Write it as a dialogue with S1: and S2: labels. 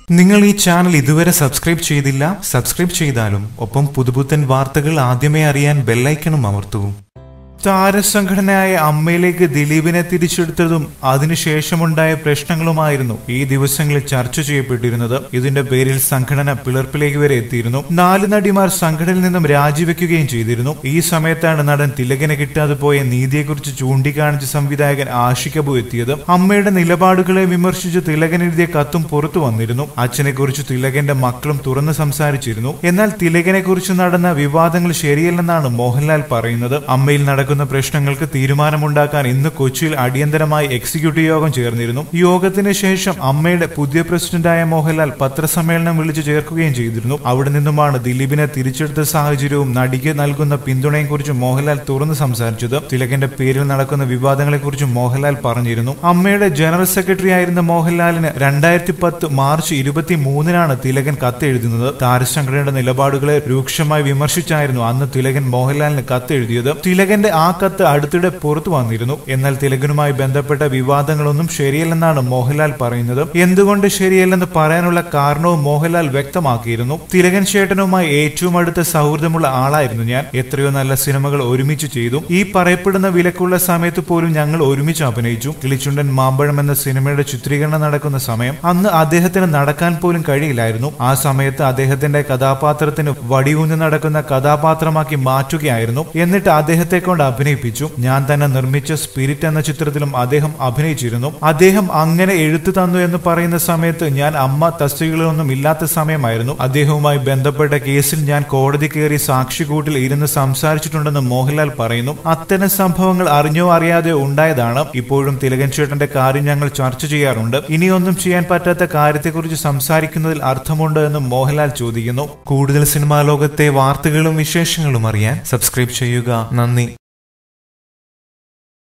S1: നിങ്ങൾ ഈ ചാനൽ ഇതുവരെ സബ്സ്ക്രൈബ് ചെയ്തില്ല സബ്സ്ക്രൈബ് ചെയ്താലും ഒപ്പം പുതുപുത്തൻ വാർത്തകൾ ആദ്യമേ അറിയാൻ ബെല്ലൈക്കണും അമർത്തൂ താരസംഘടനയായ അമ്മയിലേക്ക് ദിലീപിനെ തിരിച്ചെടുത്തതും അതിനുശേഷമുണ്ടായ പ്രശ്നങ്ങളുമായിരുന്നു ഈ ദിവസങ്ങളിൽ ചർച്ച ചെയ്യപ്പെട്ടിരുന്നത് ഇതിന്റെ പേരിൽ സംഘടന പിളർപ്പിലേക്ക് വരെ എത്തിയിരുന്നു നാല് നടിമാർ സംഘടനയിൽ നിന്നും രാജിവെക്കുകയും ചെയ്തിരുന്നു ഈ സമയത്താണ് നടൻ തിലകനെ കിട്ടാതെ പോയ നീതിയെക്കുറിച്ച് ചൂണ്ടിക്കാണിച്ച് സംവിധായകൻ ആഷിക് അബു എത്തിയത് അമ്മയുടെ നിലപാടുകളെ വിമർശിച്ച് തിലകൻ എഴുതിയ കത്തും പുറത്തു വന്നിരുന്നു അച്ഛനെ കുറിച്ച് തിലകന്റെ മക്കളും തുറന്ന് സംസാരിച്ചിരുന്നു എന്നാൽ തിലകനെ കുറിച്ച് നടന്ന വിവാദങ്ങൾ ശരിയല്ലെന്നാണ് മോഹൻലാൽ പറയുന്നത് അമ്മയിൽ നടക്കുന്ന പ്രശ്നങ്ങൾക്ക് തീരുമാനമുണ്ടാക്കാൻ ഇന്ന് കൊച്ചിയിൽ അടിയന്തരമായി എക്സിക്യൂട്ടീവ് യോഗം ചേർന്നിരുന്നു യോഗത്തിന് ശേഷം അമ്മയുടെ പുതിയ പ്രസിഡന്റായ മോഹൻലാൽ പത്രസമ്മേളനം വിളിച്ചു ചേർക്കുകയും ചെയ്തിരുന്നു അവിടെ നിന്നുമാണ് ദിലീപിനെ തിരിച്ചെടുത്ത സാഹചര്യവും നടിക്ക് നൽകുന്ന പിന്തുണയും കുറിച്ച് മോഹൻലാൽ തുറന്ന് സംസാരിച്ചത് തിലകന്റെ പേരിൽ നടക്കുന്ന വിവാദങ്ങളെക്കുറിച്ച് മോഹൻലാൽ പറഞ്ഞിരുന്നു അമ്മയുടെ ജനറൽ സെക്രട്ടറി ആയിരുന്ന മോഹൻലാലിന് രണ്ടായിരത്തി പത്ത് മാർച്ച് ഇരുപത്തി മൂന്നിനാണ് തിലകൻ കത്തെഴുതുന്നത് താരസംഘടനയുടെ നിലപാടുകളെ രൂക്ഷമായി വിമർശിച്ചായിരുന്നു അന്ന് തിലകൻ മോഹൻലാലിന് കത്തെഴുതിയത് തിലകന്റെ ആ കത്ത് അടുത്തിടെ പുറത്തു വന്നിരുന്നു എന്നാൽ തിലകനുമായി ബന്ധപ്പെട്ട വിവാദങ്ങളൊന്നും ശരിയല്ലെന്നാണ് മോഹൻലാൽ പറയുന്നത് എന്തുകൊണ്ട് ശരിയല്ലെന്ന് പറയാനുള്ള കാരണവും മോഹൻലാൽ വ്യക്തമാക്കിയിരുന്നു തിലകൻ ചേട്ടനുമായി ഏറ്റവും അടുത്ത സൗഹൃദമുള്ള ആളായിരുന്നു ഞാൻ എത്രയോ നല്ല സിനിമകൾ ഒരുമിച്ച് ചെയ്തു ഈ പറയപ്പെടുന്ന വിലക്കുള്ള സമയത്ത് പോലും ഞങ്ങൾ ഒരുമിച്ച് അഭിനയിച്ചു കിളിച്ചുണ്ടൻ മാമ്പഴം എന്ന സിനിമയുടെ ചിത്രീകരണം നടക്കുന്ന സമയം അന്ന് അദ്ദേഹത്തിന് നടക്കാൻ പോലും കഴിയില്ലായിരുന്നു ആ സമയത്ത് അദ്ദേഹത്തിന്റെ കഥാപാത്രത്തിന് വടിയൂന്നി നടക്കുന്ന കഥാപാത്രമാക്കി മാറ്റുകയായിരുന്നു എന്നിട്ട് അദ്ദേഹത്തെ കൊണ്ട് അഭിനയിപ്പിച്ചു ഞാൻ തന്നെ നിർമ്മിച്ച സ്പിരിറ്റ് എന്ന ചിത്രത്തിലും അദ്ദേഹം അഭിനയിച്ചിരുന്നു അദ്ദേഹം അങ്ങനെ എഴുത്തു തന്നു എന്ന് പറയുന്ന സമയത്ത് ഞാൻ അമ്മ തസ്തികകളൊന്നും ഇല്ലാത്ത സമയമായിരുന്നു അദ്ദേഹവുമായി ബന്ധപ്പെട്ട കേസിൽ ഞാൻ കോടതി കയറി സാക്ഷികൂട്ടിൽ ഇരുന്ന് സംസാരിച്ചിട്ടുണ്ടെന്ന് മോഹൻലാൽ പറയുന്നു അത്തരം സംഭവങ്ങൾ അറിഞ്ഞോ അറിയാതെയോ ഉണ്ടായതാണ് ഇപ്പോഴും തിലകൻ ചേട്ടന്റെ കാര്യം ഞങ്ങൾ ചർച്ച ചെയ്യാറുണ്ട് ഇനിയൊന്നും ചെയ്യാൻ പറ്റാത്ത കാര്യത്തെക്കുറിച്ച് സംസാരിക്കുന്നതിൽ അർത്ഥമുണ്ട് എന്ന് മോഹൻലാൽ ചോദിക്കുന്നു കൂടുതൽ സിനിമാ ലോകത്തെ വാർത്തകളും വിശേഷങ്ങളും അറിയാൻ സബ്സ്ക്രൈബ് ചെയ്യുക നന്ദി